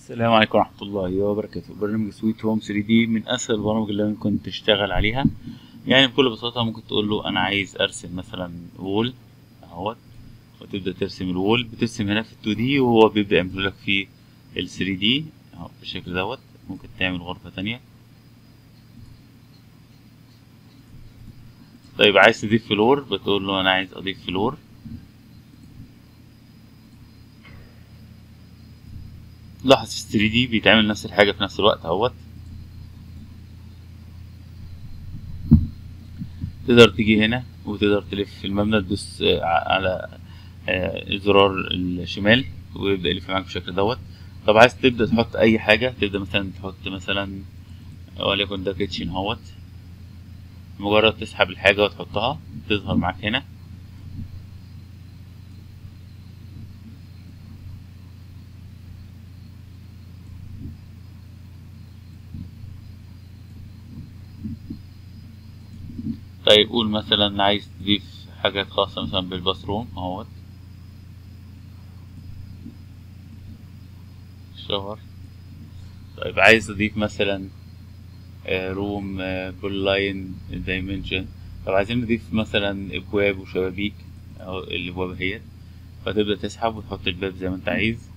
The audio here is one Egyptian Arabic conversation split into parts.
السلام عليكم ورحمة الله وبركاته برنامج سويت هوم 3 دي من أسهل البرامج اللي ممكن تشتغل عليها يعني بكل بساطة ممكن تقول له أنا عايز أرسم مثلا وول أهوت وتبدأ ترسم الوول بترسم هنا في ال 2 دي وهو بيبدأ يعمل لك في ال 3 دي أهو بالشكل دوت ممكن تعمل غرفة تانية طيب عايز تضيف فلور بتقول له أنا عايز أضيف فلور لاحظ في 3 دي بيتعمل نفس الحاجة في نفس الوقت اهوت تقدر تيجي هنا وتقدر تلف المبنى تدوس على الزرار الشمال ويبدأ يلف معاك بالشكل دوت طب عايز تبدأ تحط أي حاجة تبدأ مثلا تحط مثلا وليكن ده كيتشن اهوت مجرد تسحب الحاجة وتحطها تظهر معاك هنا طيب قول مثلا عايز تضيف حاجات خاصة مثلا بالباثروم اهوت شاور طيب عايز تضيف مثلا روم بول لاين دايمنشن طب عايزين نضيف مثلا ابواب وشبابيك او الابواب اهيت فتبدأ تسحب وتحط الباب زي ما انت عايز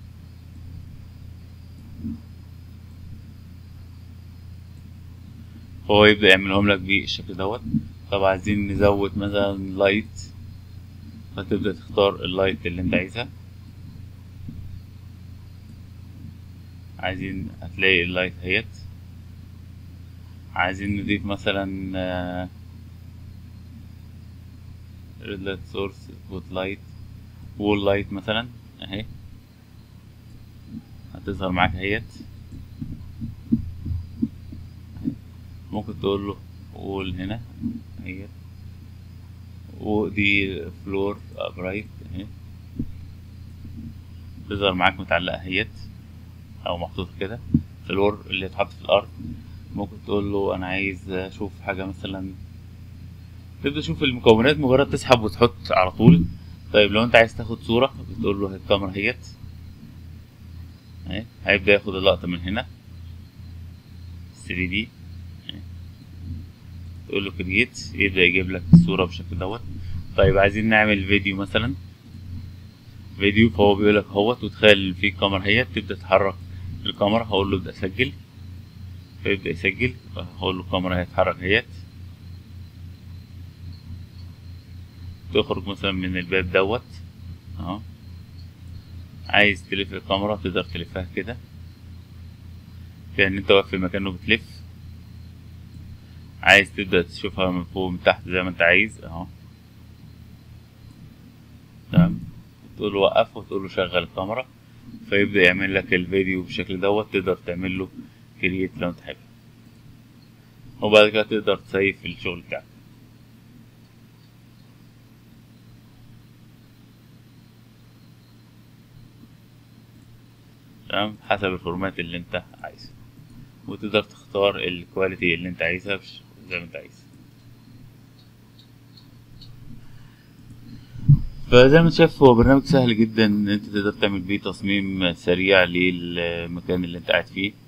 فهو يبدأ يعملهم لك بالشكل دوت طب عايزين نزود مثلا لايت فتبدأ تختار اللايت اللي انت عايزها عايزين هتلاقي اللايت اهيت عايزين نضيف مثلا ريد لايت سورس سبوت لايت وول لايت مثلا اهي هتظهر معاك اهيت ممكن تقول له وول هنا اهي ودي فلور ابرايت اهي تظهر معاك متعلقة اهيت او محطوطة كده فلور اللي اتحط في الارض ممكن تقول له انا عايز اشوف حاجة مثلا تبدأ تشوف المكونات مجرد تسحب وتحط على طول طيب لو انت عايز تاخد صورة بتقول له الكاميرا اهيت اهي هيبدأ ياخد اللقطة من هنا 3 دي تقول له كرييت يبدأ يجيب لك الصورة بالشكل دوت طيب عايزين نعمل فيديو مثلا فيديو فهو بيقول لك اهوت وتخيل في كاميرا هي تبدأ تحرك الكاميرا هقول له ابدأ سجل فيبدأ يسجل هقول له الكاميرا هيتحرك اهيت تخرج مثلا من الباب دوت اهو عايز تلف الكاميرا تقدر تلفها كده كأن انت واقف في مكان وبتلف عايز تبدأ تشوفها من فوق من تحت زي ما انت عايز اهو تمام تقول له وقف وتقول له شغل الكاميرا فيبدأ يعمل لك الفيديو بالشكل دوت تقدر تعمل له كرييت لو انت حابب وبعد كده تقدر تسيف الشغل بتاعك تمام حسب الفورمات اللي انت عايزه وتقدر تختار الكواليتي اللي انت عايزها زي ما انت عايز فزي ما انت شايف هو برنامج سهل جدا ان انت تقدر تعمل بيه تصميم سريع للمكان اللي انت قاعد فيه